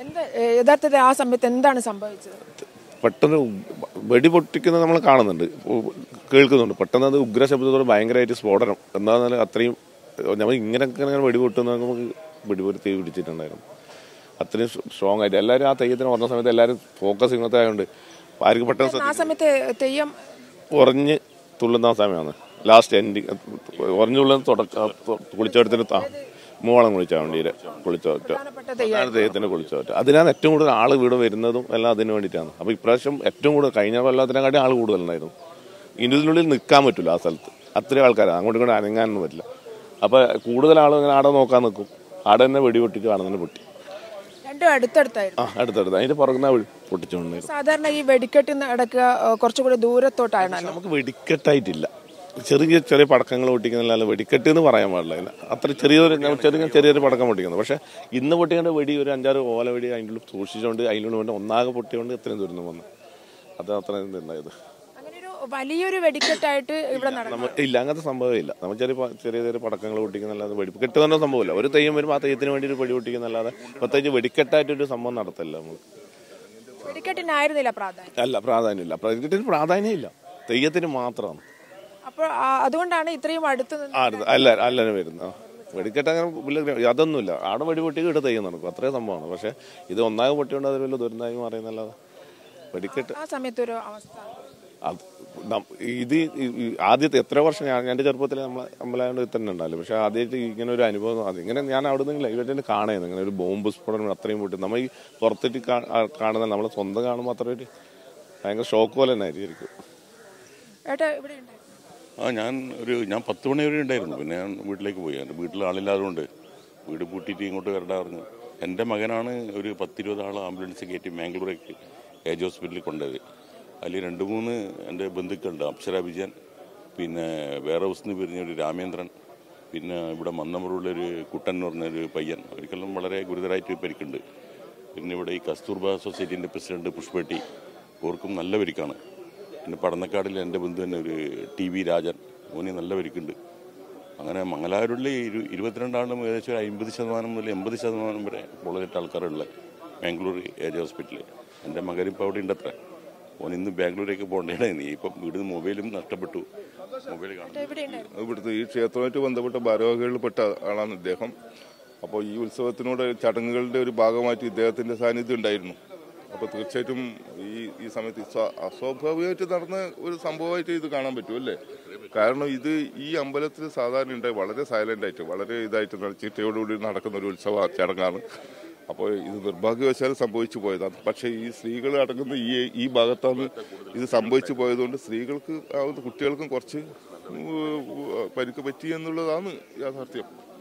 എന്ത് ഏ, യഥാർത്ഥത്തിൽ ആ സമയത്ത് എന്താണ് സംഭവിച്ചത് പെട്ടെന്ന് വെടി പൊട്ടിക്കുന്നത് നമ്മൾ കാണുന്നുണ്ട് ഉ- കേൾക്കുന്നുണ്ട് പെട്ടെന്ന് അത് ഉഗ്രശബ്ദത്തോടെ ഭയങ്കരമായിട്ട് സ്ഫോടനം എന്താണെന്നാൽ അത്രയും നമ്മൾ ഇങ്ങനെ ഇങ്ങനെ വെടി പൊട്ടുന്ന നമുക്ക് വെടിപൊരി തീ പിടിച്ചിട്ടുണ്ടായിരുന്നു അത്രയും സ്ട്രോങ് ആയിട്ട് എല്ലാവരും ആ തെയ്യത്തിന് പറഞ്ഞ സമയത്ത് എല്ലാവരും ഫോക്കസ് ഇങ്ങനത്തെ ആയതുകൊണ്ട് ആർക്ക് പെട്ടെന്ന് ആ സമയത്ത് തെയ്യം ഉറഞ്ഞ് തുള്ളുന്ന ആ സമയമാണ് ലാസ്റ്റ് എൻഡിങ് ഉറഞ്ഞു തുള്ളുന്ന തുടക്ക കുളിച്ചെടുത്തിന് മൂവളം കുളിച്ചാൽ വണ്ടിയിൽ കുളിച്ചോറ്റ പ്രധാനപ്പെട്ട തെയ്യം അതാണ് ദൈവത്തിന് കുളിച്ചോറ്റ അതിനാണ് ഏറ്റവും കൂടുതൽ ആള് വീട് വരുന്നതും എല്ലാം അതിന് വേണ്ടിയിട്ടാണ് അപ്പൊ ഇപ്രാവശ്യം ഏറ്റവും കൂടുതൽ കഴിഞ്ഞ കൊല്ലത്തിനെക്കാട്ടി ആൾ കൂടുതലുണ്ടായിരുന്നു ഇതിനുള്ളിൽ നിൽക്കാൻ പറ്റില്ല ആ സ്ഥലത്ത് അത്രയും ആൾക്കാരാണ് അങ്ങോട്ടും ഇങ്ങോട്ടും അനങ്ങാനൊന്നും പറ്റില്ല അപ്പൊ കൂടുതൽ ആളും ഇങ്ങനെ ആടെ നോക്കാൻ നിൽക്കും ആടെ തന്നെ വെടി പൊട്ടിച്ച് ആടെ തന്നെ പൊട്ടി രണ്ടും അടുത്തടുത്തായിരുന്നു ആ അടുത്തടുത്ത് അതിന്റെ പുറകുന്ന പൊട്ടിച്ചുകൊണ്ടായിരുന്നു സാധാരണ ഈ വെടിക്കെട്ട് നടക്കുക ഏ, കുറച്ചുകൂടി ദൂരത്തോട്ടാണല്ലോ നമുക്ക് വെടിക്കെട്ടായിട്ടില്ല ചെറിയ ചെറിയ പടക്കങ്ങൾ പൊട്ടിക്കുന്നില്ല വെടിക്കെട്ട് എന്ന് പറയാൻ പാടില്ല ഇല്ല. അത്ര ചെറിയൊരു ഞാൻ ചെറിയ ചെറിയൊരു പടക്കം പൊട്ടിക്കുന്നത് പക്ഷെ ഇന്ന് പൊട്ടിക്കേണ്ട വെടി ഒരു അഞ്ചാറ് ഓല വെടി അതിൻ്റെ ഉള്ളിൽ സൂക്ഷിച്ചുകൊണ്ട് അതിനുള്ളിൽ വേണ്ടി ഒന്നാകെ പൊട്ടിയോണ്ട് ഇത്രയും ദുരന്തം വന്നു അത് അത്രയും ഇതുണ്ടായത് അങ്ങനെ ഒരു വലിയൊരു വെടിക്കെട്ടായിട്ട് ഇവിടെ നടക്കും നമ്മ ഇല്ല അങ്ങനത്തെ സംഭവം ഇല്ല നമ്മൾ ചെറിയ പ- ചെറിയ ചെറിയ പടക്കങ്ങൾ പൊട്ടിക്കുന്നല്ലാതെ വെടിക്കെട്ട് തന്നെ സംഭവമില്ല ഒരു തെയ്യം വരുമ്പോൾ ആ തെയ്യത്തിന് വേണ്ടി ഒരു വെടി പൊട്ടിക്കുന്നല്ലാതെ പ്രത്യേകിച്ച് വെടിക്കെട്ടായിട്ടൊരു സംഭവം നടത്തില്ല നമ്മൾ വെടിക്കെട്ടിനായിരുന്നില്ല പ്രാധാന്യം അല്ല പ്രാധാന്യമില്ല വെടിക്കെട്ടിന് പ്രാധാന്യം ഇല്ല തെയ്യത്തിന് മാത്രമാണ് അപ്പോൾ ആ, അതുകൊണ്ടാണ് ഇത്രയും അടുത്ത് നിന്ന് ആ, അടുത്ത- അല്ല അല്ല വരുന്നത് വെടിക്കെട്ട് അങ്ങനെ വലിയ അതൊന്നുമില്ല ആടെ വെടി പൊട്ടി ഇവിടെ തെയ്യം നടക്കും അത്രയും സംഭവമാണ് പക്ഷെ ഇത് ഒന്നാകെ പൊട്ടിയോണ്ട് അത് വലിയ ദുരന്തമായി മാറിയെന്നല്ലാതെ വെടിക്കെട്ട് ആ സമയത്ത് ഒരു അവസ്ഥ അത് നം- ഇത് ഈ- ഈ ആദ്യത്തെ എത്ര വർഷം ഞാൻ എൻ്റെ ചെറുപ്പത്തിൽ നമ്മളെ അമ്പലായോണ്ട് തന്നെ ഉണ്ടാവില്ല പക്ഷെ ആദ്യമായിട്ട് ഇങ്ങനെ ഒരു അനുഭവം അത് ഇങ്ങനെ ഞാൻ അവിടെ നിന്ന് ലൈവായിട്ട് കാണുന്നത് ഇങ്ങനെ ഒരു ബോംബ് സ്ഫോടനം അത്രയും പൊട്ടി നമ്മൾ ഈ പുറത്തിട്ട് കാ- ആ കാണുന്ന നമ്മളെ സ്വന്തം കാണുമ്പോൾ അത്ര ഒരു ഭയങ്കര ഷോക്ക് പോലെ തന്നെ ആയിരിക്കും ഏട്ടാ ഇവിടെ ഉണ്ടായിരുന്നു ആ ഞാൻ ഒരു ഞാൻ പത്ത് മണി വരെ ഉണ്ടായിരുന്നു പിന്നെ ഞാൻ വീട്ടിലേക്ക് പോയി എൻ്റെ വീട്ടിൽ ആളില്ലാതുകൊണ്ട് വീട് പൂട്ടിയിട്ട് ഇങ്ങോട്ട് വരണ്ട പറഞ്ഞു എൻ്റെ മകനാണ് ഒരു പത്തിരുപത് ആൾ ആംബുലൻസ് കയറ്റി മാംഗ്ലൂരേക്ക് ഏജ് ഹോസ്പിറ്റലിൽ കൊണ്ടുപോയത് അതിൽ രണ്ട് മൂന്ന് എൻ്റെ ബന്ധുക്കളുണ്ട് അപ്സര വിജയൻ പിന്നെ വേറെ ഹൗസിൽ പിരിഞ്ഞ ഒരു രാമേന്ദ്രൻ പിന്നെ ഇവിടെ മന്നമറുള്ളൊരു കുട്ടൻ എന്ന് പറഞ്ഞൊരു പയ്യൻ അവർക്കെല്ലാം വളരെ ഗുരുതരമായിട്ട് പരിക്കുണ്ട് പിന്നെ ഇവിടെ ഈ കസ്തൂർബ സൊസൈറ്റീൻ്റെ പ്രസിഡന്റ് പുഷ്പേട്ടി ഓർക്കും നല്ല പരിക്കാണ് പിന്നെ പടന്നക്കാടിൽ എൻ്റെ ബന്ധു തന്നെ ഒരു ടി വി രാജൻ ഓന് നല്ല പരിക്കുണ്ട് അങ്ങനെ മംഗലാപുരത്തിൽ ഇരു ഇരുപത്തിരണ്ടാണ്ടും ഏകദേശം ഒരു അമ്പത് ശതമാനം മുതൽ എൺപത് ശതമാനം വരെ പൊള്ളലേറ്റ ആൾക്കാരുള്ള ബാംഗ്ലൂർ ഏജ് ഹോസ്പിറ്റലിൽ എൻ്റെ മകൻ ഇപ്പോൾ അവിടെ ഉണ്ട് അത്ര ഓൻ ഇന്ന് ബാംഗ്ലൂരേക്ക് പോകേണ്ടതാണ് ഇപ്പം വീട് മൊബൈലും നഷ്ടപ്പെട്ടു മൊബൈൽ കാണും ഇവിടെ ഉണ്ടായിരുന്നു ഇവിടുത്തെ ഈ ക്ഷേത്രവുമായിട്ട് ബന്ധപ്പെട്ട ഭാരവാഹികളിൽപ്പെട്ട ആളാണ് ഇദ്ദേഹം അപ്പോൾ ഈ ഉത്സവത്തിനോട് ചടങ്ങുകളുടെ ഒരു ഭാഗമായിട്ട് ഇദ്ദേഹത്തിന്റെ സാന്നിധ്യം ഉണ്ടായിരുന്നു അപ്പോൾ തീർച്ചയായിട്ടും ഈ ഈ സമയത്ത് സ്വ- അസ്വാഭാവികമായിട്ട് നടന്ന ഒരു സംഭവമായിട്ട് ഇത് കാണാൻ പറ്റും അല്ലേ കാരണം ഇത് ഈ അമ്പലത്തിൽ സാധാരണ ഉണ്ടായി വളരെ സൈലന്റ് ആയിട്ട് വളരെ ഇതായിട്ട് നട- ചിട്ടയോടുകൂടി നടക്കുന്ന ഒരു ഉത്സവ ചടങ്ങാണ് അപ്പോൾ ഇത് നിർഭാഗ്യവശാൽ സംഭവിച്ചു പോയതാണ് പക്ഷേ ഈ സ്ത്രീകൾ അടങ്ങുന്ന ഈ ഈ ഭാഗത്താണ് ഇത് സംഭവിച്ചു പോയതുകൊണ്ട് സ്ത്രീകൾക്ക് ആവുന്ന കുട്ടികൾക്കും കുറച്ച് ഉം, പരിക്ക് പറ്റി എന്നുള്ളതാണ് യാഥാർത്ഥ്യം